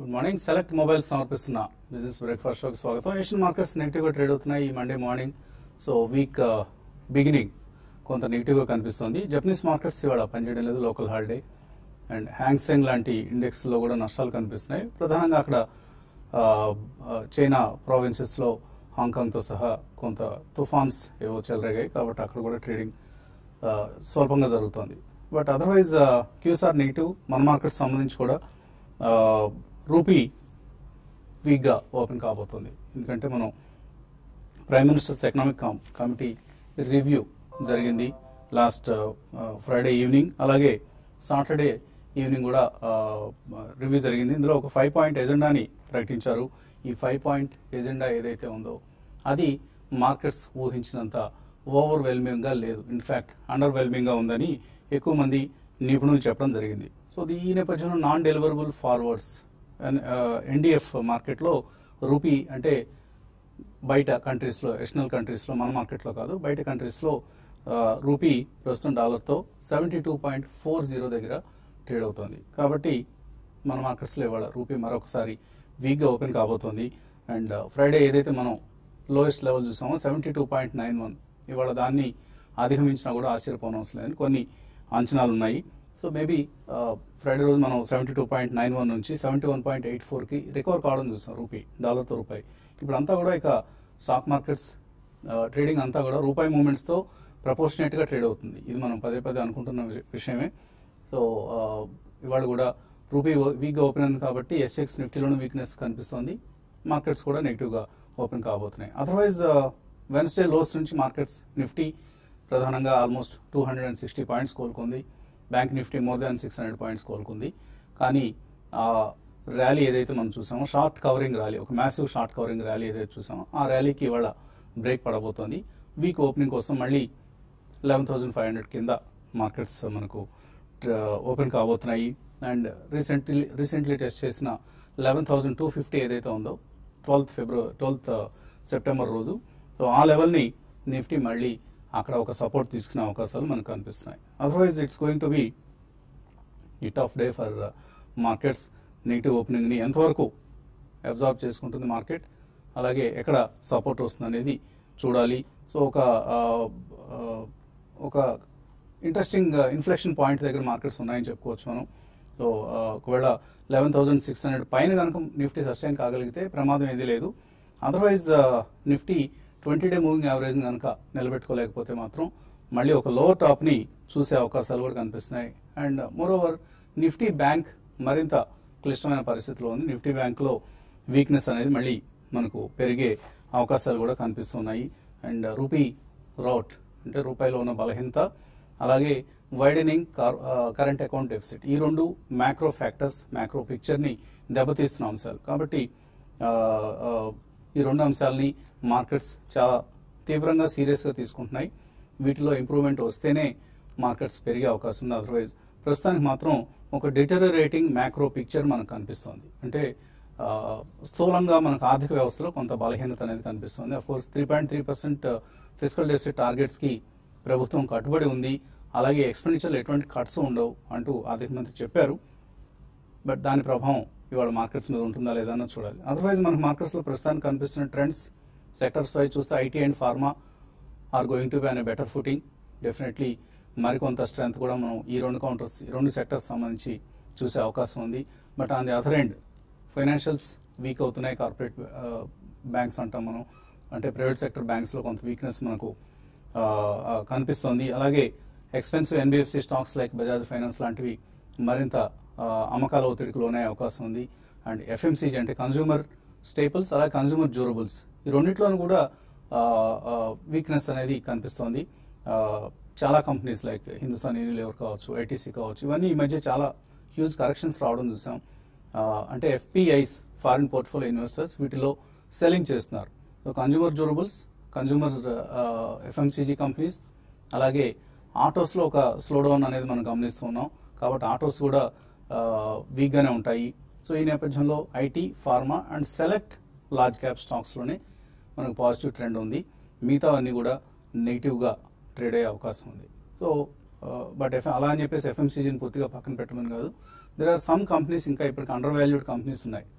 Good morning select mobiles సమర్పిస్తున్న business breakfast షోకి స్వాగతం ఏషియన్ మార్కెట్స్ నెగిటివ్గా ట్రేడ్ అవుతున్నాయి ఈ Monday morning so week beginning కొంత నెగిటివ్గా కనిపిస్తుంది జపనీస్ మార్కెట్స్ ఇవాళ పనిచేయడం లేదు లోకల్ హాలిడే అండ్ హ్యాంగ్సెంగ్ లాంటి ఇండెక్స్లో కూడా నష్టాలు కనిపిస్తున్నాయి ప్రధానంగా అక్కడ ఆ, ఆ, చైనా ప్రావిన్సెస్లో హాంకాంగ్తో సహా కొంత తుఫాన్స్ ఏవో చెలరేగాయి కాబట్టి అక్కడ కూడా ట్రేడింగ్ ఆ, స్వల్పంగా జరుగుతోంది బట్ అదర్వైజ్ క్యూసార్ నెగిటివ్ మన మార్కెట్ సంబంధించి కూడా ఆ, రూపీ వీక్గా ఓపెన్ కాబోతుంది ఎందుకంటే మనం prime ministers economic com- committee review జరిగింది లాస్ట్ ఫ్రైడే ఈవినింగ్ అలాగే సాటర్డే ఈవినింగ్ కూడా రివ్యూ జరిగింది ఇందులో ఒక ఫైవ్ పాయింట్ ఎజెండాని ప్రకటించారు ఈ ఫైవ్ పాయింట్ ఎజెండా ఏదైతే ఉందో అది మార్కెట్స్ ఊహించినంత ఓవర్ వెల్మింగ్గా లేదు ఇన్ఫ్యాక్ట్ అండర్ వెల్మింగ్గా ఉందని ఎక్కువ మంది నిపుణులు చెప్పడం జరిగింది సో ది- ఈ నేపథ్యంలో నాన్ డెలివరబుల్ ఫార్వర్డ్స్ ఎన్డిఎఫ్ మార్కెట్లో రూపీ అంటే బయట కంట్రీస్లో ఎక్స్టర్నల్ కంట్రీస్లో మన మార్కెట్లో కాదు బయట కంట్రీస్లో ఆ, రూపీ ప్రస్తుతం డాలర్తో seventy two point four zero దగ్గర ట్రేడ్ అవుతోంది కాబట్టి మన మార్కెట్స్లో ఇవాళ రూపీ మరొకసారి వీక్గా ఓపెన్ కాబోతోంది అండ్ ఫ్రైడే ఏదైతే మనం లోయెస్ట్ లెవెల్ చూసామో seventy two point nine one ఇవాళ దాన్ని అధిగమించినా కూడా ఆశ్చర్యపోనవసరం లేదని కొన్ని అంచనాలు ఉన్నాయి సో మేబీ ఫ్రైడే రోజు మనం seventy two point nine one నుంచి సెవెంటీ వన్ పాయింట్ ఎయిట్ ఫోర్కి రికవర్ కావడం చూస్తాం రూపీ డాలర్తో రూపాయి ఇప్పుడు అంతా కూడా ఇక స్టాక్ మార్కెట్స్ ట్రేడింగ్ అంతా కూడా రూపాయి మూమెంట్స్తో ప్రపోర్షనేట్గా ట్రేడ్ అవుతుంది ఇది మనం పదే పదే అనుకుంటున్న విష- విషయమే సో ఆ, ఇవాళ కూడా రూపీ వీక్గా ఓపెన్ అయింది కాబట్టి ఎస్ఎక్స్ నిఫ్టీలోనూ వీక్నెస్ కనిపిస్తుంది మార్కెట్స్ కూడా నెగిటివ్గా ఓపెన్ కాబోతున్నాయి అదర్వైజ్ వెన్స్డే లోస్ నుంచి మార్కెట్స్ నిఫ్టీ ప్రధానంగా almost two hundred and sixty points కోలుకుంది bank Nifty more than six hundred points కోలుకుంది కానీ ఆ ర్యాలీ ఏదైతే మనం చూసామో షార్ట్ కవరింగ్ ర్యాలీ ఒక మ్యాసివ్ షార్ట్ కవరింగ్ ర్యాలీ ఏదైతే చూసామో ఆ ర్యాలీకి ఇవాళ బ్రేక్ పడబోతోంది వీక్ ఓపెనింగ్ కోసం మళ్ళీ లెవెన్ థౌసండ్ ఫైవ్ హండ్రెడ్ కింద మార్కెట్స్ మనకు ఓపెన్ కాబోతున్నాయి అండ్ రీసెంట్లీ రీసెంట్లీ టెస్ట్ చేసిన లెవెన్ థౌసండ్ టూ ఫిఫ్టీ ఏదైతే ఉందో ట్వెల్త్ ఫిబ్రవరి ట్వెల్త్ సెప్టెంబర్ రోజు సో ఆ లెవెల్ని నిఫ్టీ మళ్ళీ అక్కడ ఒక సపోర్ట్ తీసుకునే అవకాశాలు మనకు కనిపిస్తున్నాయి otherwise it's going to be ఈ tough day for markets negative ఓపెనింగ్ని ఎంతవరకు అబ్జార్బ్ చేసుకుంటుంది మార్కెట్ అలాగే ఎక్కడ సపోర్ట్ వస్తుంది అనేది చూడాలి సో ఒక ఆ, ఆ, ఒక ఇంట్రెస్టింగ్ ఇన్ఫ్లెక్షన్ పాయింట్ దగ్గర మార్కెట్స్ ఉన్నాయని చెప్పుకోవచ్చు మనం సో ఆ, ఒకవేళ లెవెన్ థౌసండ్ సిక్స్ హండ్రెడ్ పైన కనుక నిఫ్టీ సస్టైన్ కాగలిగితే ప్రమాదం ఏది లేదు otherwise Nifty twenty day moving average కనుక నిలబెట్టుకోలేకపోతే మాత్రం మళ్ళీ ఒక లోవర్ టాప్ని చూసే అవకాశాలు కూడా కనిపిస్తున్నాయి and moreover Nifty bank మరింత క్లిష్టమైన పరిస్థితిలో ఉంది నిఫ్టీ బ్యాంక్లో వీక్నెస్ అనేది మళ్ళీ మనకు పెరిగే అవకాశాలు కూడా కనిపిస్తున్నాయి అండ్ రూపీ రౌట్ అంటే రూపాయిలో ఉన్న బలహీనత అలాగే వైడనింగ్ కరెంట్ అకౌంట్ డెఫిసిట్ ఈ రెండు మ్యాక్రో ఫ్యాక్టర్స్ మ్యాక్రో పిక్చర్ని దెబ్బతీస్తున్న అంశాలు కాబట్టి ఆ, ఆ, ఈ రెండు అంశాలని మార్కెట్స్ చాలా తీవ్రంగా సీరియస్గా తీసుకుంటున్నాయి వీటిలో ఇంప్రూవ్మెంట్ వస్తేనే మార్కెట్స్ పెరిగే అవకాశం ఉంది అదర్వైజ్ ప్రస్తుతానికి మాత్రం ఒక డిటరరేటింగ్ మ్యాక్రో పిక్చర్ మనకు కనిపిస్తోంది అంటే ఆ, స్థూలంగా మనకు ఆర్థిక వ్యవస్థలో కొంత బలహీనత అనేది కనిపిస్తుంది of course three point three percent physical deficit టార్గెట్స్కి ప్రభుత్వం కట్టుబడి ఉంది అలాగే ఎక్స్పెండిచర్లు ఎటువంటి కట్స్ ఉండవు అంటూ ఆర్థిక మంత్రి చెప్పారు బట్ దాని ప్రభావం ఇవాళ మార్కెట్స్ మీద ఉంటుందా లేదా అన్నది చూడాలి అదర్వైజ్ మనకు మార్కెట్స్లో ప్రస్తుతానికి కనిపిస్తున్న ట్రెండ్స్ సెక్టర్స్ వైజ్ చూస్తే IT and pharma are going to be అనే బెటర్ ఫుటింగ్ డెఫినెట్లీ మరికొంత స్ట్రెంత్ కూడా మనం ఈ రెండు కౌంటర్స్ ఈ రెండు సెక్టర్స్ సంబంధించి చూసే అవకాశం ఉంది but on the other end financials weak అవుతున్నాయి కార్పొరేట్ బ్యాంక్స్ అంటాం మనం అంటే ప్రైవేట్ సెక్టర్ బ్యాంక్స్లో కొంత వీక్నెస్ మనకు ఆ, ఆ, కనిపిస్తోంది అలాగే expensive NBFC stocks like Bajaj finance లాంటివి మరింత ఆ, అమ్మకాల ఒత్తిడికి లోనే అవకాశం ఉంది అండ్ ఎఫ్ఎంసీజీ అంటే కన్జ్యూమర్ స్టేపుల్స్ అలాగే కన్జ్యూమర్ డ్యూరబుల్స్ ఈ రెండిట్లోనూ కూడా వీక్నెస్ అనేది కనిపిస్తోంది ఆ, చాలా కంపెనీస్ లైక్ హిందుస్థాన్ యూనిలివర్ కావచ్చు ఐటీసీ కావచ్చు ఇవన్నీ ఈ మధ్య చాలా హ్యూజ్ కరెక్షన్స్ రావడం చూసాం ఆ, అంటే ఎఫ్పిఐస్ ఫారిన్ పోర్ట్ఫోలియో ఇన్వెస్టర్స్ వీటిలో సెల్లింగ్ చేస్తున్నారు so consumer durables consumer FMCG companies అలాగే ఆటోస్లో ఒక స్లో డౌన్ అనేది మనం గమనిస్తున్నాం కాబట్టి ఆటోస్ కూడా వీక్గానే ఉంటాయి సో ఈ నేపథ్యంలో IT pharma and select large cap స్టాక్స్లోనే మనకు పాజిటివ్ ట్రెండ్ ఉంది మిగతా అన్ని కూడా నెగిటివ్గా ట్రేడ్ అయ్యే అవకాశం ఉంది సో బట్ ఎఫ్ అలా అని చెప్పేసి ఎఫ్ఎంసీజీని పూర్తిగా పక్కన పెట్టమని కాదు దెర్ ఆర్ సమ్ కంపెనీస్ ఇంకా ఇప్పటికి అండర్ వాల్యూడ్ కంపెనీస్ ఉన్నాయి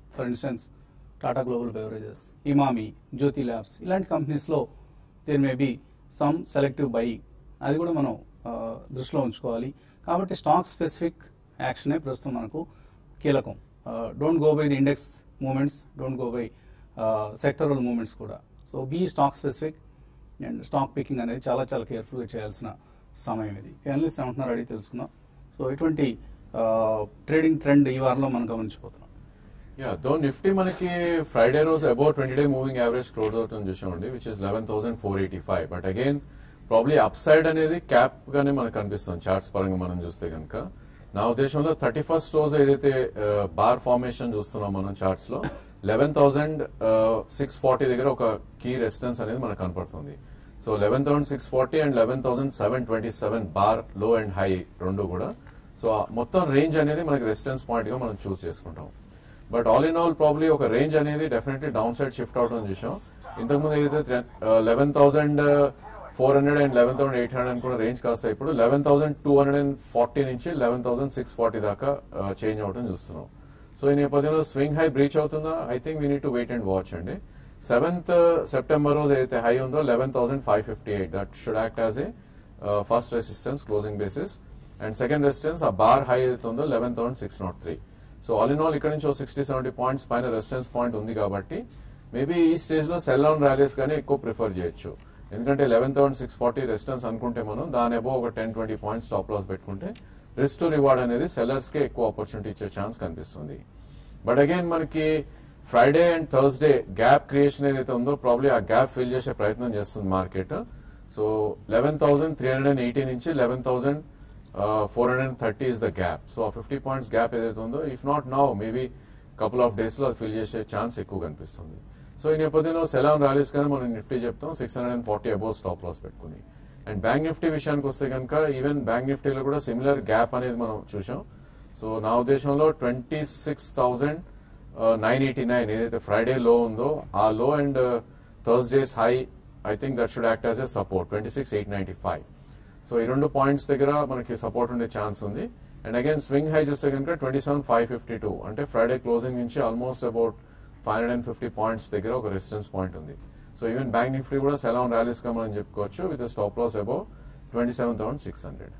for instance Tata global beverages Emami Jyothy labs ఇలాంటి కంపెనీస్లో there may be some selective buy అది కూడా మనం ఆ, దృష్టిలో ఉంచుకోవాలి కాబట్టి స్టాక్ స్పెసిఫిక్ యాక్షనే ప్రస్తుతం మనకు కీలకం don't go by the index movements don't go by sectoral movements కూడా so be stock specific and stock picking అనేది చాలా చాలా కేర్ఫుల్గా చేయాల్సిన సమయం ఇది ఎనలిస్ట్ ఏమంటున్నారు అడిగి తెలుసుకుందాం సో ఇటువంటి ట్రేడింగ్ ట్రెండ్ ఈ వారంలో మనం గమనించిపోతున్నాం యా దో నిఫ్టీ మనకి ఫ్రైడే రోజు about twenty day moving average close out అని చూసామండి which is eleven thousand four eighty five but again probably upside అనేది క్యాప్ గానే మనకు కనిపిస్తుంది చార్ట్స్ పరంగా మనం చూస్తే కనుక నా ఉద్దేశంలో థర్టీ ఫస్ట్ రోజు ఏదైతే బార్ ఫార్మేషన్ చూస్తున్నాం మనం చార్ట్స్ లో లెవెన్ థౌసండ్ సిక్స్ ఫార్టీ దగ్గర ఒక కీ రెసిస్టెన్స్ అనేది మనకు కనపడుతుంది so eleven thousand six forty and eleven thousand seven twenty seven bar low and high రెండు కూడా సో ఆ మొత్తం రేంజ్ అనేది మనకి రెసిస్టెన్స్ పాయింట్ గా మనం చూస్ చేసుకుంటాం but all in all probably ఒక రేంజ్ అనేది డెఫినెట్లీ డౌన్ సైడ్ షిఫ్ట్ అవడం చూసాం ఇంతకుముందు ఏదైతే eleven thousand four hundred and eleven thousand eight hundred అనుకున్న రేంజ్ కాస్త ఇప్పుడు eleven thousand two hundred and forty నుంచి లెవెన్ థౌసండ్ సిక్స్ ఫార్టీ దాకా చేంజ్ అవడం చూస్తున్నాం సో ఈ నేపథ్యంలో స్వింగ్ హై బ్రీచ్ అవుతుందా I think we need to wait and watch అండి సెవెంత్ సెప్టెంబర్ రోజు ఏదైతే హై ఉందో eleven thousand five fifty eight that should act as a first resistance closing basis and second resistance ఆ bar high ఏదైతే ఉందో eleven thousand six not three so all in all ఇక్కడ నుంచి sixty seventy points పైన resistance point ఉంది కాబట్టి maybe ఈ stage లో సెల్ డౌన్ ర్యాలీస్ గానీ ఎక్కువ ప్రిఫర్ చేయొచ్చు ఎందుకంటే eleven thousand six forty resistance అనుకుంటే మనం దాని అబో ఒక ten twenty points stop loss పెట్టుకుంటే రిస్క్ టు రివార్డ్ అనేది సెల్లర్స్ కే ఎక్కువ ఆపర్చునిటీ ఇచ్చే ఛాన్స్ కనిపిస్తుంది బట్ అగైన్ మనకి Friday and Thursday gap creation ఏదైతే ఉందో ప్రాబ్లీ ఆ గ్యాప్ ఫిల్ చేసే ప్రయత్నం చేస్తుంది market so eleven thousand three hundred and eighty నుంచి eleven thousand four hundred and thirty is the gap so ఆ ఫిఫ్టీ పాయింట్స్ గ్యాప్ ఏదైతే ఉందో if not now maybe couple of days లో అది ఫిల్ చేసే ఛాన్స్ ఎక్కువ కనిపిస్తుంది సో ఈ నేపథ్యంలో సెలాన్ ర్యాలీస్ కానీ మనం నిఫ్టీ చెప్తాం six hundred and forty above stop loss పెట్టుకుని అండ్ బ్యాంక్ నిఫ్టీ విషయానికి వస్తే కనుక ఈవెన్ బ్యాంక్ నిఫ్టీలో కూడా సిమిలర్ గ్యాప్ అనేది మనం చూసాం సో నా ఉద్దేశంలో twenty six thousand nine eighty nine ఏదైతే ఫ్రైడే లో ఉందో ఆ low and Thursday's high I think that should act as a support twenty six eight ninety five so ఈ రెండు పాయింట్స్ దగ్గర మనకి సపోర్ట్ ఉండే ఛాన్స్ ఉంది అండ్ అగైన్ స్వింగ్ హై చూస్తే కనుక twenty seven five fifty two అంటే ఫ్రైడే క్లోజింగ్ నుంచి almost about five hundred and fifty points దగ్గర ఒక రెసిస్టెన్స్ పాయింట్ ఉంది సో ఈవెన్ బ్యాంక్ నిఫ్టీ కూడా సెలాన్ ర్యాలీస్ గా మనం చెప్పుకోవచ్చు with stop loss about twenty seven thousand six hundred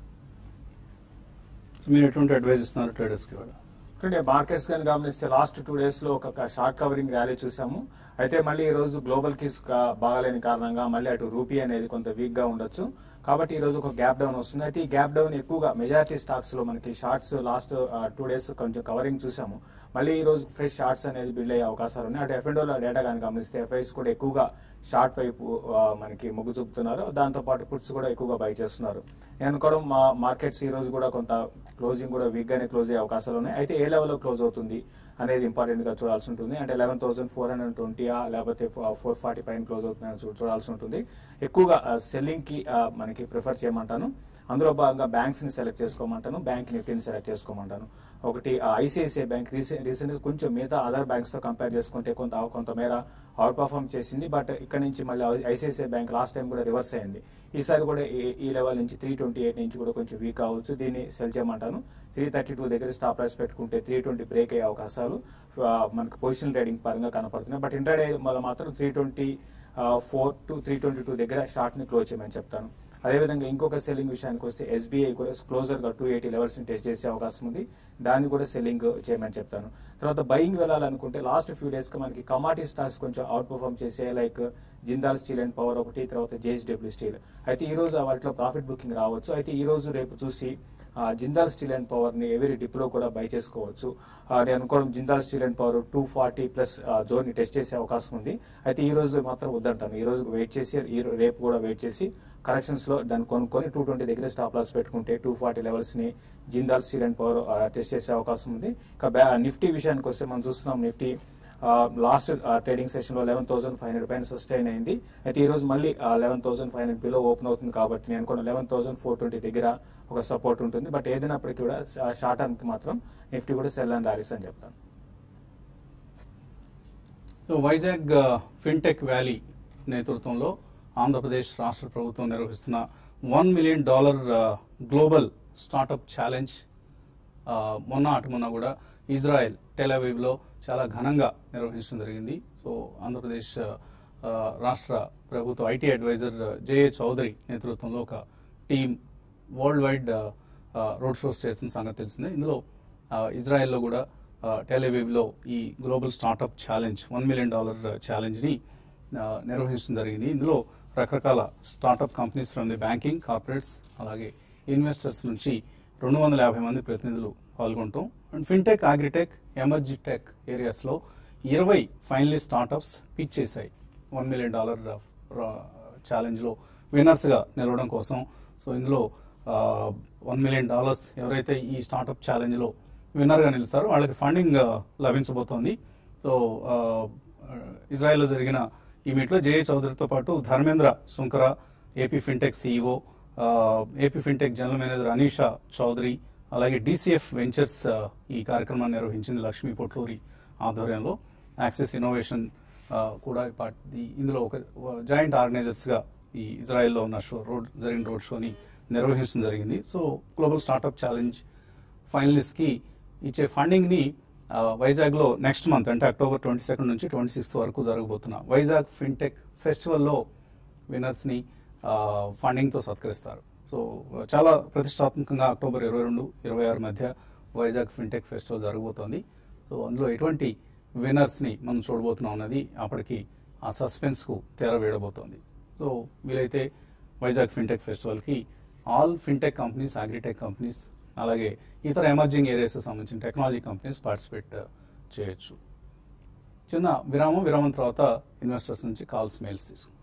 so మీరు ఎటువంటి అడ్వైజ్ ఇస్తున్నారు ట్రేడర్స్కి కూడా అంటే మార్కెట్స్ కానీ గమనిస్తే లాస్ట్ టూ డేస్ లో ఒక షార్ట్ కవరింగ్ ర్యాలీ చూసాము అయితే మళ్ళీ ఈ రోజు గ్లోబల్ కిస్ బాగాలేని కారణంగా మళ్ళీ అటు రూపీ అనేది కొంత వీక్ గా ఉండొచ్చు కాబట్టి ఈ రోజు ఒక గ్యాప్ డౌన్ వస్తుంది అయితే ఈ గ్యాప్ డౌన్ ఎక్కువగా మెజారిటీ స్టాక్స్ లో మనకి షార్ట్స్ లాస్ట్ టూ డేస్ కొంచెం కవరింగ్ చూసాము మళ్ళీ ఈ రోజు ఫ్రెష్ షార్ట్స్ అనేది బిల్డ్ అయ్యే అవకాశాలు ఉన్నాయి అటు ఎఫ్ఎండో డేటా కానీ గమనిస్తే ఎఫ్ఐస్ కూడా ఎక్కువగా షార్ట్ వైపు ఆ, మనకి మొగ్గు చూపుతున్నారు దాంతో పాటు పుట్స్ కూడా ఎక్కువగా బై చేస్తున్నారు నేను అనుకోవడం మా మార్కెట్స్ ఈ రోజు కూడా కొంత క్లోజింగ్ కూడా వీక్ గానే క్లోజ్ అయ్యే అవకాశాలు ఉన్నాయి అయితే ఏ లెవెల్లో క్లోజ్ అవుతుంది అనేది ఇంపార్టెంట్ గా చూడాల్సి ఉంటుంది అంటే లెవెన్ థౌసండ్ ఫోర్ హండ్రెడ్ ట్వంటీయా లేకపోతే ఫోర్ ఫార్టీ పైన క్లోజ్ అవుతుందని చూ- చూడాల్సి ఉంటుంది ఎక్కువగా సెల్లింగ్ కి ఆ, మనకి ప్రిఫర్ చేయమంటాను అందులో భాగంగా బ్యాంక్స్ ని సెలెక్ట్ చేసుకోమంటాను బ్యాంక్ నిఫ్టీని సెలెక్ట్ చేసుకోమంటాను ఒకటి ఐసిఐసిఐ బ్యాంక్ రీసెంట్ గా కొంచెం మిగతా అదర్ బ్యాంక్స్ తో కంపేర్ చేసుకుంటే కొంత కొంతమేర అవుట్ పర్ఫార్మ్ చేసింది బట్ ఇక్కడ నుంచి మళ్ళీ ఐసిఐసిఐ బ్యాంక్ లాస్ట్ టైం కూడా రివర్స్ అయింది ఈసారి కూడా ఈ- ఈ లెవెల్ నుంచి త్రీ ట్వంటీ ఎయిట్ నుంచి కూడా కొంచెం వీక్ అవ్వచ్చు దీన్ని సెల్ చేయమంటాను త్రీ థర్టీ టూ దగ్గర స్టాప్ ప్రైస్ పెట్టుకుంటే త్రీ ట్వంటీ బ్రేక్ అయ్యే అవకాశాలు ఆ, మనకు పొజిషన్ ట్రేడింగ్ పరంగా కనపడుతున్నాయి బట్ ఇంటర్డే వల్ల మాత్రం three twenty four to three twenty two దగ్గర షార్ట్ ని క్లోజ్ చేయమని చెప్తాను అదేవిధంగా ఇంకొక సెల్లింగ్ విషయానికి వస్తే ఎస్బీఐ కూడా క్లోజర్ గా టూ ఎయిటీ లెవెల్స్ ని టెస్ట్ చేసే అవకాశం ఉంది దాన్ని కూడా సెల్లింగ్ చేయమని చెప్తాను తర్వాత బయింగ్ వెళ్ళాలనుకుంటే లాస్ట్ ఫ్యూ డేస్ గా మనకి కమాటీ స్టాక్స్ కొంచెం అవుట్ పర్ఫార్మ్ చేసే like Jindal steel and power ఒకటి తర్వాత జేఎస్డబ్ల్యూ స్టీల్ అయితే ఈ రోజు వాటిలో ప్రాఫిట్ బుకింగ్ రావచ్చు అయితే ఈ రోజు రేపు చూసి ఆ, జిందాల్ స్టీల్ అండ్ పవర్ ని ఎవరీ డిప్ లో కూడా బై చేసుకోవచ్చు ఆ, నేను అనుకోవడం Jindal steel and power two forty plus zone ని టెస్ట్ చేసే అవకాశం ఉంది అయితే ఈ రోజు మాత్రం వద్దంటాను ఈ రోజు వెయిట్ చేసి ఈ రో- రేపు కూడా వెయిట్ చేసి కరెక్షన్స్ లో దాన్ని కొనుక్కొని టూ ట్వంటీ దగ్గర స్టాప్ లాస్ పెట్టుకుంటే టూ ఫార్టీ లెవెల్స్ ని Jindal steel and power test చేసే అవకాశం ఉంది ఇక బ్యా- నిఫ్టీ విషయానికి వస్తే మనం చూస్తున్నాం నిఫ్టీ లాస్ట్ ట్రేడింగ్ సెషన్ లో లెవెన్ థౌసండ్ ఫైవ్ హండ్రెడ్ పైన సస్టైన్ అయింది అయితే ఈ రోజు మళ్ళీ eleven thousand five hundred below open అవుతుంది కాబట్టి నేను అనుకున్న లెవెన్ థౌసండ్ ఫోర్ ట్వంటీ దగ్గర ఒక సపోర్ట్ ఉంటుంది బట్ ఏదైనప్పటికీ కూడా షార్ట్ టర్మ్ కి మాత్రం నిఫ్టీ కూడా సెల్ అండ్ ర్యాలీస్ అని చెప్తాను సో వైజాగ్ ఫిన్టెక్ వ్యాలీ నేతృత్వంలో ఆంధ్రప్రదేశ్ రాష్ట్ర ప్రభుత్వం నిర్వహిస్తున్న one million dollar global startup challenge మొన్న అటు మొన్న కూడా ఇజ్రాయెల్ టెలవీవ్ లో చాలా ఘనంగా నిర్వహించడం జరిగింది సో ఆంధ్రప్రదేశ్ ఆ, రాష్ట్ర ప్రభుత్వ ఐటీ అడ్వైజర్ జేఏ చౌదరి నేతృత్వంలో ఒక team worldwide road shows చేస్తున్న సంగతి తెలిసిందే ఇందులో ఆ, ఇజ్రాయెల్లో కూడా టెలివివ్లో ఈ global startup challenge one million dollar ఛాలెంజ్ని నిర్వహించడం జరిగింది ఇందులో రకరకాల startup companies from the banking corporates అలాగే ఇన్వెస్టర్స్ నుంచి రెండు వందల యాభై మంది ప్రతినిధులు పాల్గొంటాం and fintech agritech emerging tech ఏరియాస్లో ఇరవై ఫైనలిస్ట్ స్టార్టప్స్ పిచ్ చేశాయి వన్ మిలియన్ డాలర్ ఛాలెంజ్లో విన్నర్స్గా నిలవడం కోసం సో ఇందులో వన్ మిలియన్ డాలర్స్ ఎవరైతే ఈ స్టార్టప్ ఛాలెంజ్లో విన్నర్గా నిలుస్తారో వాళ్ళకి ఫండింగ్ లభించబోతోంది సో ఆ, ఇజ్రాయెల్లో జరిగిన ఈ మీట్లో జేఏ చౌదరితో పాటు Dharmendra Sunkara AP fintech CEO AP fintech general manager Anisha Chowdary అలాగే డీసీఎఫ్ వెంచర్స్ ఆ, ఈ కార్యక్రమాన్ని నిర్వహించింది లక్ష్మీ పొట్లూరి ఆధ్వర్యంలో యాక్సెస్ ఇన్నోవేషన్ ఆ, కూడా ఈ పార్ట్- ఈ- ఇందులో ఒక జాయింట్ ఆర్గనైజర్స్ గా ఈ ఇజ్రాయెల్లో ఉన్న షో రోడ్ జరిగిన రోడ్ షోని నిర్వహించడం జరిగింది so global startup challenge finalist కి ఇచ్చే ఫండింగ్ ని ఆ, వైజాగ్ లో నెక్స్ట్ మంత్ అంటే అక్టోబర్ ట్వంటీ సెకండ్ నుంచి ట్వంటీ సిక్స్త్ వరకు జరగబోతున్న వైజాగ్ ఫిన్టెక్ ఫెస్టివల్లో విన్నర్స్ ని ఫండింగ్ తో సత్కరిస్తారు సో చాలా ప్రతిష్టాత్మకంగా అక్టోబర్ ఇరవై రెండు ఇరవై ఆరు మధ్య వైజాగ్ ఫిన్టెక్ ఫెస్టివల్ జరగబోతోంది సో అందులో ఎటువంటి విన్నర్స్ ని మనం చూడబోతున్నాం అన్నది అప్పటికి ఆ సస్పెన్స్ కు తెర వేయబోతోంది సో వీలైతే వైజాగ్ ఫిన్టెక్ ఫెస్టివల్ కి all fintech companies agritech companies అలాగే ఇతర ఎమర్జింగ్ ఏరియాస్ సంబంధించిన టెక్నాలజీ కంపెనీస్ పార్టిసిపేట్ చేయొచ్చు చిన్న విరామం విరామం తర్వాత ఇన్వెస్టర్స్ నుంచి కాల్స్ మెయిల్స్ తీసుకుందాం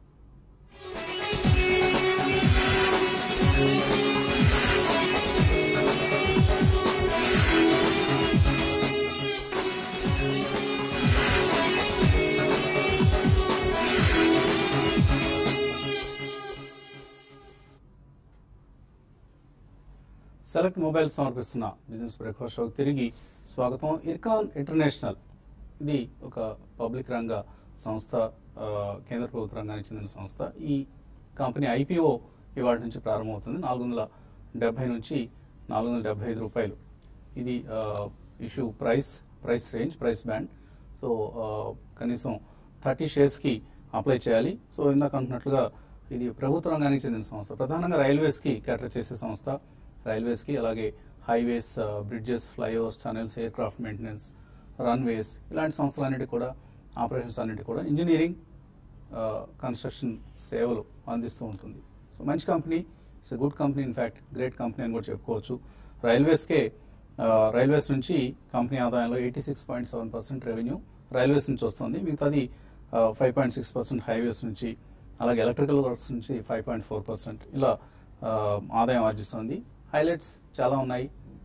సెలెక్ట్ మొబైల్ సమర్పిస్తున్న బిజినెస్ బ్రేక్ఫాస్ట్ షోకి తిరిగి స్వాగతం ఇర్కాన్ ఇంటర్నేషనల్ ఇది ఒక పబ్లిక్ రంగ సంస్థ ఆ, కేంద్ర ప్రభుత్వ రంగానికి చెందిన సంస్థ ఈ కంపెనీ ఐపీఓ ఇవాళ నుంచి ప్రారంభమవుతుంది నాలుగు వందల డెబ్బై నుంచి నాలుగు వందల డెబ్బై ఐదు రూపాయలు ఇది issue price price range price band so ఆ, కనీసం థర్టీ షేర్స్కి అప్లై చేయాలి సో ఇందాక అంటున్నట్లుగా ఇది ప్రభుత్వ రంగానికి చెందిన సంస్థ ప్రధానంగా రైల్వేస్కి క్యాటర్ చేసే సంస్థ రైల్వేస్కి అలాగే highways bridges flyovers tunnels aircraft maintenance runways ఇలాంటి సంస్థలన్నిటి కూడా ఆపరేషన్స్ అన్నిటి కూడా ఇంజనీరింగ్ కన్స్ట్రక్షన్ సేవలు అందిస్తూ ఉంటుంది సో మంచి company it's good company in fact great company అని కూడా చెప్పుకోవచ్చు రైల్వేస్కే ఆ, రైల్వేస్ నుంచి కంపెనీ ఆదాయంలో eighty six point seven percent revenue railways నుంచి వస్తుంది మిగతాది five point six percent highways నుంచి అలాగే ఎలక్ట్రికల్ వర్క్స్ నుంచి ఫైవ్ పాయింట్ ఫోర్ పర్సెంట్ ఇలా ఆ, ఆదాయం ఆర్జిస్తుంది హైలైట్స్ చాలా ఉన్నాయి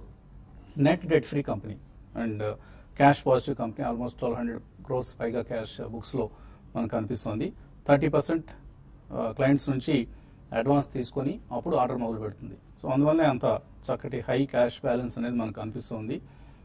net debt free company and cash positive company almost twelve hundred crores పైగా క్యాష్ బుక్స్లో మనకు కనిపిస్తుంది థర్టీ పర్సెంట్ క్లయింట్స్ నుంచి అడ్వాన్స్ తీసుకొని అప్పుడు ఆర్డర్ మొదలు పెడుతుంది సో అందువల్లే అంత చక్కటి హై క్యాష్ బ్యాలెన్స్ అనేది మనకు కనిపిస్తుంది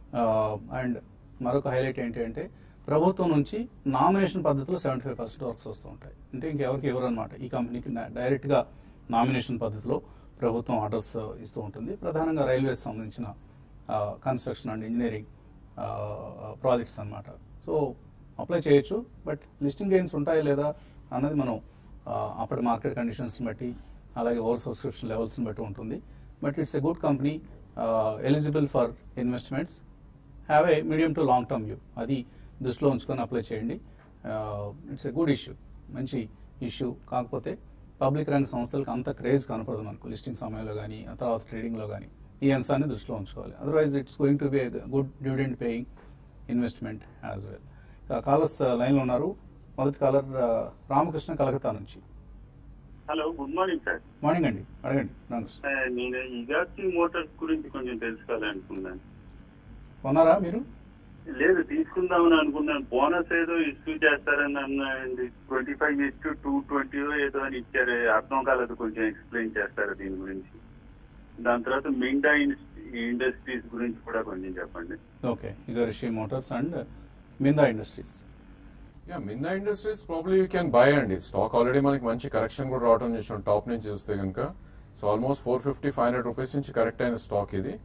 అండ్ మరొక హైలైట్ ఏంటి అంటే ప్రభుత్వం నుంచి నామినేషన్ పద్ధతిలో సెవెంటీ ఫైవ్ పర్సెంట్ వర్క్స్ వస్తూ ఉంటాయి అంటే ఇంకెవరికి ఎవరు అనమాట ఈ కంపెనీకి డైరెక్ట్గా నామినేషన్ పద్ధతిలో ప్రభుత్వం ఆర్డర్స్ ఇస్తూ ఉంటుంది ప్రధానంగా రైల్వేస్ సంబంధించిన కన్స్ట్రక్షన్ అండ్ ఇంజనీరింగ్ ప్రాజెక్ట్స్ అన్నమాట సో అప్లై చేయొచ్చు బట్ లిస్టింగ్ గెయిన్స్ ఉంటాయా లేదా అన్నది మనం ఆ, అప్పటి మార్కెట్ కండిషన్స్ని బట్టి అలాగే ఓవర్ సబ్స్క్రిప్షన్ లెవెల్స్ని బట్టి ఉంటుంది but it's a good company eligible for investments have a medium to long term view అది దృష్టిలో ఉంచుకొని అప్లై చేయండి ఇట్స్ ఎ గుడ్ ఇష్యూ మంచి ఇష్యూ కాకపోతే పబ్లిక్ రంగ సంస్థలకు అంత క్రేజ్ కనపడదు మనకు లిస్టింగ్ సమయంలో కానీ ఆ తర్వాత ట్రేడింగ్లో కానీ ఈ అంశాన్ని దృష్టిలో ఉంచుకోవాలి otherwise it's going to be good dividend paying investment as well callers లైన్లో ఉన్నారు మొదటి కాలర్ రామకృష్ణ కలకత్తా నుంచి hello good morning sir morning అండి అడగండి రామకృష్ణ ఆ, నేను ఇగాచి మోటార్స్ గురించి కొంచెం తెలుసుకోవాలనుకున్నాను కొన్నారా మీరు లేదు తీసుకుందామని అనుకున్నాను బోనస్ ఏదో ఇష్యూ చేస్తారని అన్నాయండి twenty five issue two twenty ఏదో అని ఇచ్చారు అర్థం కాలేదు కొంచెం ఎక్స్ప్లెయిన్ చేస్తారు దీని గురించి దాని తర్వాత మిండా ఇండస్ట్రీస్ గురించి కూడా కొంచెం చెప్పండి okay Igarashi motors and Minda industries yeah Minda industries probably you can buy అండి స్టాక్ ఆల్రెడీ మనకి మంచి కరెక్షన్ కూడా రావడం చేసాం టాప్ నుంచి చూస్తే కనుక so almost four fifty five hundred rupees నుంచి కరెక్ట్ అయిన స్టాక్ ఇది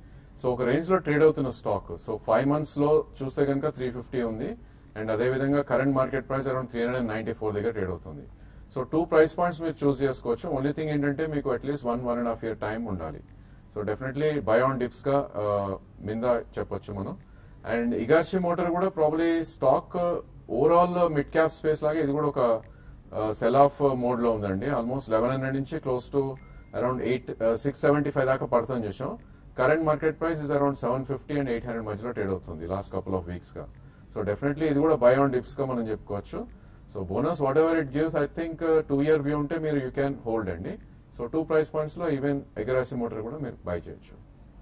సో ఒక రేంజ్ లో ట్రేడ్ అవుతున్న స్టాక్ సో ఫైవ్ మంత్స్ లో చూస్తే కనుక త్రీ ఫిఫ్టీ ఉంది అండ్ అదే విధంగా current market price around three hundred ninety four దగ్గర ట్రేడ్ అవుతుంది సో టూ ప్రైస్ పాయింట్స్ మీరు చూస్ చేసుకోవచ్చు ఓన్లీ థింగ్ ఏంటంటే మీకు at least one one and half year time ఉండాలి so definitely buy on dips గా ఆ, మింద చెప్పొచ్చు మనం అండ్ ఇగార్షి మోటార్ కూడా probably stock overall mid cap space లాగా ఇది కూడా ఒక సెల్ ఆఫ్ మోడ్ లో ఉందండి ఆల్మోస్ట్ లెవెన్ హండ్రెడ్ నుంచి close to around eight six seventy five దాకా పడుతుంది చూసాం current market price is around seven fifty and eight hundred మధ్యలో ట్రేడ్ అవుతుంది లాస్ట్ కపుల్ ఆఫ్ వీక్స్ గా సో డెఫినెట్లీ ఇది కూడా బై ఆన్ డిప్స్ గా మనం చెప్పుకోవచ్చు so bonus what ever it gives I think two year view ఉంటే మీరు యూ క్యాన్ హోల్డ్ అండి సో టూ ప్రైస్ పాయింట్స్ లో ఈవెన్ ఎగరాసి మోటార్ కూడా మీరు బై చేయొచ్చు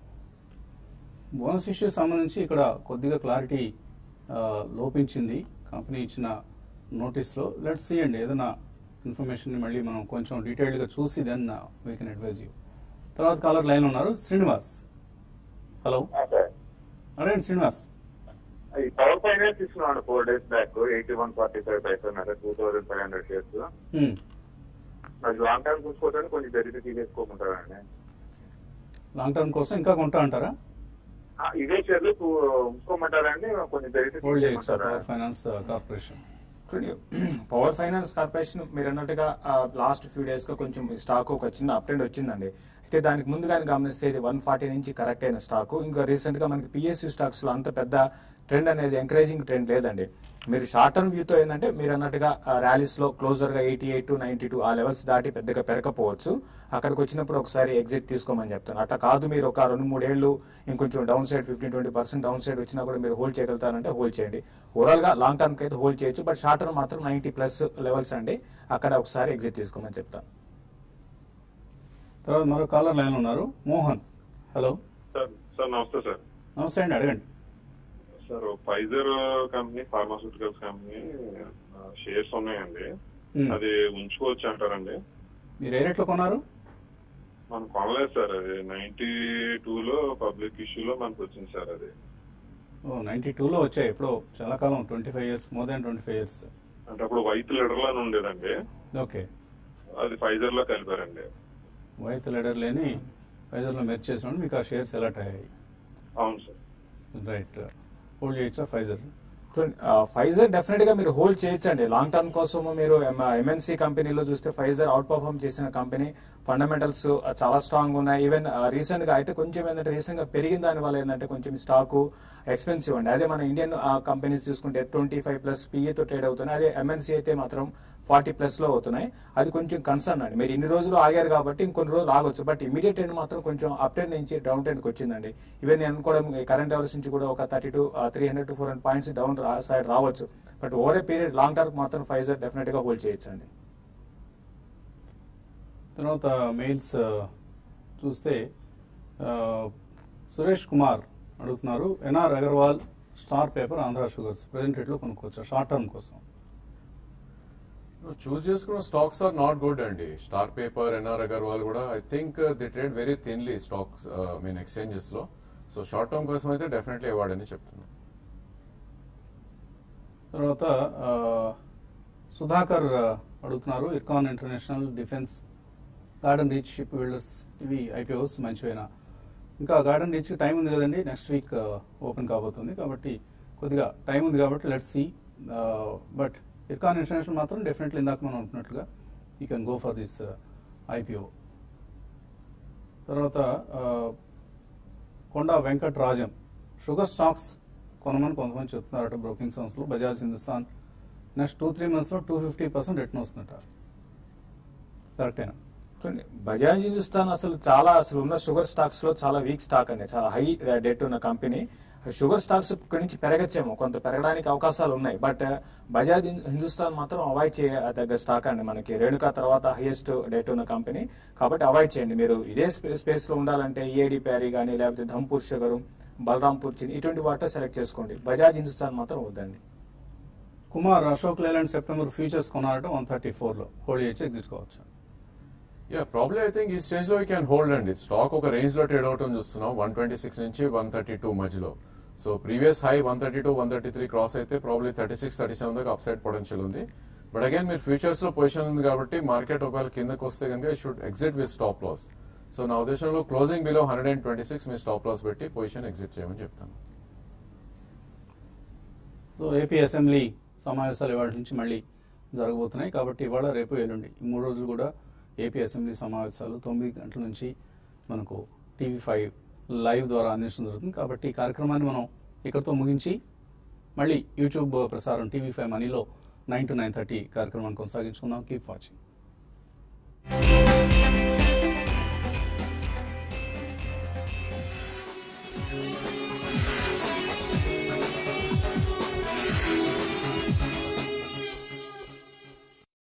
బోనస్ ఇష్యూ సంబంధించి ఇక్కడ కొద్దిగా క్లారిటీ లోపించింది కంపెనీ ఇచ్చిన నోటీస్లో లెట్స్ సీ అండి ఏదైనా ఇన్ఫర్మేషన్ మళ్ళీ మనం కొంచెం డీటెయిల్డ్గా చూసి then we can advise you తర్వాత కాలర్ లైన్ ఉన్నారు శ్రీనివాస్ హలో సార్ అరేండి శ్రీనివాస్ ఈ పవర్ ఫైనాన్స్ తీసుకున్నాను four days back eighty one forty five పైసా two thousand five hundred shares Hmm. నాకు లాంగ్ టర్మ్ చూసుకోవడానికి కొంచెం జరిగి తీసేసుకోకుంటారండి లాంగ్ టర్మ్ కోసం ఇంకా కొంటా అంటారా ఆ, ఇదే షేర్లు తూ- ఉంచుకోమంటారండి కొంచెం జరిగి హోల్డ్ చేయొచ్చు తీసేయమంటారా పవర్ ఫైనాన్స్ కార్పొరేషన్ చూడండి పవర్ ఫైనాన్స్ కార్పొరేషన్ మీరు అన్నట్టుగా లాస్ట్ ఫ్యూ డేస్ గా కొంచెం ఈ స్టాక్ ఒక చిన్న అప్ట్రెండ్ వచ్చిందండి అయితే దానికి ముందుగానే గమనిస్తే ఇది వన్ ఫార్టీ నుంచి కరెక్ట్ అయిన స్టాక్ ఇంకా రీసెంట్ గా మనకి పిఎస్యూ స్టాక్స్ లో అంత పెద్ద ట్రెండ్ అనేది ఎంకరేజింగ్ ట్రెండ్ లేదండి మీరు షార్ట్ టర్మ్ వ్యూతో ఏంటంటే మీరు అన్నట్టుగా ర్యాలీస్ లో క్లోజర్ గా eighty eight to ninety two ఆ లెవెల్స్ దాటి పెద్దగా పెరగకపోవచ్చు అక్కడికి వచ్చినప్పుడు ఒకసారి ఎగ్జిట్ తీసుకోమని చెప్తాను అట్లా కాదు మీరు ఒక రెండు మూడేళ్లు ఇంకొంచెం downside fifteen twenty percent downside వచ్చినా కూడా మీరు హోల్డ్ చేయగలుగుతారంటే హోల్డ్ చేయండి ఓవరాల్ గా లాంగ్ టర్మ్ కి అయితే హోల్డ్ చేయొచ్చు బట్ షార్ట్ టర్మ్ మాత్రం నైన్టీ ప్లస్ లెవెల్స్ అండి అక్కడ ఒకసారి ఎగ్జిట్ తీసుకోమని చెప్తాను తర్వాత మరో కాలర్ లైన్ ఉన్నారు మోహన్ హలో సార్ సార్ నమస్తే సార్ నమస్తే అండి అడగండి sir Pfizer company pharmaceuticals company shares ఉన్నాయండి Hmm. అది ఉంచుకోవచ్చు అంటారండి మీరు ఏ రేట్లో కొన్నారు మనం కొనలేదు సార్ అది నైన్టీ టూ లో పబ్లిక్ ఇష్యూలో మనకు వచ్చింది సార్ అది ఓ నైన్టీ టూలో వచ్చాయి ఎప్పుడో చాలా కాలం twenty five years more than twenty five years అంటే అప్పుడు వైట్ లెడర్ అని ఉండేదండి ఓకే అది ఫైజర్ లో కలిపారండి వైత్ లెడర్ లేని ఫైజర్లో మెర్చ్ చేసినప్పుడు మీకు ఆ షేర్స్ ఎలా అయ్యాయి అవును సార్ రైట్ హోల్డ్ చేయొచ్చా ఫైజర్ ఫైజర్ డెఫినెట్ గా మీరు హోల్డ్ చేయొచ్చండి లాంగ్ టర్మ్ కోసం మీరు ఎంఎన్సీ కంపెనీలో చూస్తే ఫైజర్ అవుట్ పర్ఫార్మ్ చేసిన కంపెనీ ఫండమెంటల్స్ చాలా స్ట్రాంగ్ ఉన్నాయి ఈవెన్ రీసెంట్ గా అయితే కొంచెం ఏంటంటే రీసెంట్ గా పెరిగిన దాని వల్ల ఏంటంటే కొంచెం స్టాక్ ఎక్స్పెన్సివ్ అండి అదే మన ఇండియన్ కంపెనీస్ చూసుకుంటే ట్వంటీ ఫైవ్ ప్లస్ తో ట్రేడ్ అవుతున్నాయి అదే ఎంఎన్సీ అయితే మాత్రం ఫార్టీ ప్లస్ లో అవుతున్నాయి అది కొంచెం కన్సర్న్ అండి మీరు ఇన్ని రోజులు ఆగారు కాబట్టి ఇంకొన్ని రోజులు ఆగొచ్చు బట్ ఇమీడియట్ ట్రెండ్ మాత్రం కొంచెం అప్ ట్రెండ్ నుంచి డౌన్ ట్రెండ్ కి వచ్చిందండి ఈవెన్ నేను అనుకోవడం కరెంట్ లెవెల్స్ నుంచి కూడా ఒక thirty to three hundred to four hundred points down side రావచ్చు but over a period long term మాత్రం ఫైజర్ డెఫినెట్ గా హోల్డ్ చేయొచ్చు అండి తర్వాత మెయిల్స్ చూస్తే ఆ, సురేష్ కుమార్ అడుగుతున్నారు NR Agarwal star paper Andhra sugars present రేట్లో కొనుక్కోవచ్చు షార్ట్ టర్మ్ కోసం చూస్ చేసుకున్న స్టాక్స్ ఆర్ నాట్ గుడ్ అండి స్టార్ పేపర్ ఎన్ఆర్ అగర్వాల్ కూడా I think the trade very thinly stocks mean exchanges లో సో షార్ట్ టర్మ్ కోసం అయితే డెఫినెట్లీ అవార్డ్ అని చెప్తున్నాను తర్వాత ఆ, సుధాకర్ ఆ, అడుగుతున్నారు Ircon international defence garden reach ship builders ఇవి ఐపీఓస్ మంచివేనా ఇంకా గార్డెన్ రీచ్ టైం ఉంది కదండి నెక్స్ట్ వీక్ ఓపెన్ కాబోతుంది కాబట్టి కొద్దిగా టైం ఉంది కాబట్టి let's see but Ircon international మాత్రం డెఫినెట్లీ ఇందాక మనం అనుకున్నట్లుగా you can go for this IPO తర్వాత ఆ, కొండా వెంకట్ రాజం షుగర్ స్టాక్స్ కొనమని కొంతమంది చెప్తున్నారట బ్రోకింగ్ సంస్థలు Bajaj Hindustan next two three మంత్స్లో టూ ఫిఫ్టీ పర్సెంట్ రిటర్న్ వస్తుందట కరెక్టేనా చూడండి బజాజ్ హిందుస్థాన్ అసలు చాలా అసలు ఉన్న షుగర్ స్టాక్స్ లో చాలా వీక్ స్టాక్ అండి చాలా హై డెట్ ఉన్న కంపెనీ షుగర్ స్టాక్స్ ఇక్కడి నుంచి పెరగచ్చేమో కొంత పెరగడానికి అవకాశాలు ఉన్నాయి బట్ బజాజ్ హింద్- హిందుస్థాన్ మాత్రం అవాయిడ్ చేయదగ్గ స్టాక్ అండి మనకి రేణుకా తర్వాత హైయెస్ట్ డేట్ ఉన్న కంపెనీ కాబట్టి అవాయిడ్ చేయండి మీరు ఇదే స్పేస్ లో ఉండాలంటే ఈఏడి ప్యారీ కానీ లేకపోతే ధంపూర్ షుగర్ బలరాంపూర్ చిని ఇటువంటి వాటర్ సెలెక్ట్ చేసుకోండి బజాజ్ హిందుస్థాన్ మాత్రం వద్దండి Kumar Ashok Leyland September futures కొన్నారట వన్ థర్టీ ఫోర్లో హోల్డ్ చేయొచ్చు ఎగ్జిట్ కావచ్చు యా ప్రాబ్లీ ఐ థింక్ ఈ స్టేజ్ లో క్యాన్ హోల్డ్ అండి స్టాక్ ఒక రేంజ్ లో ట్రేడ్ అవటం చూస్తున్నాం వన్ ట్వంటీ సిక్స్ నుంచి వన్ థర్టీ టూ మధ్యలో so previous high one thirty two one thirty three cross అయితే probably thirty six thirty seven దాకా అప్ సైడ్ పొటెన్షియల్ ఉంది బట్ అగైన్ మీరు ఫ్యూచర్స్ లో పొజిషన్ ఉంది కాబట్టి మార్కెట్ ఒకవేళ కిందకి వస్తే కనుక should exit with stop loss so so నా ఉద్దేశంలో closing below hundred and twenty six మీ స్టాప్ లాస్ పెట్టి పొజిషన్ ఎగ్జిట్ చేయమని చెప్తాను సో ఏపీ అసెంబ్లీ సమావేశాలు ఇవాళ నుంచి మళ్ళీ జరగబోతున్నాయి కాబట్టి ఇవాళ రేపు ఎల్లుండి ఈ మూడు రోజులు కూడా ఏపీ అసెంబ్లీ సమావేశాలు తొమ్మిది గంటల నుంచి మనకు టీవీ ఫైవ్ లైవ్ ద్వారా అందించడం జరుగుతుంది కాబట్టి ఈ కార్యక్రమాన్ని మనం ఇక్కడితో ముగించి మళ్ళీ యూట్యూబ్ ప్రసారం టీవీ ఫైవ్ మనీలో నైన్ టు నైన్ థర్టీ కార్యక్రమాన్ని కొనసాగించుకుందాం కీప్ వాచింగ్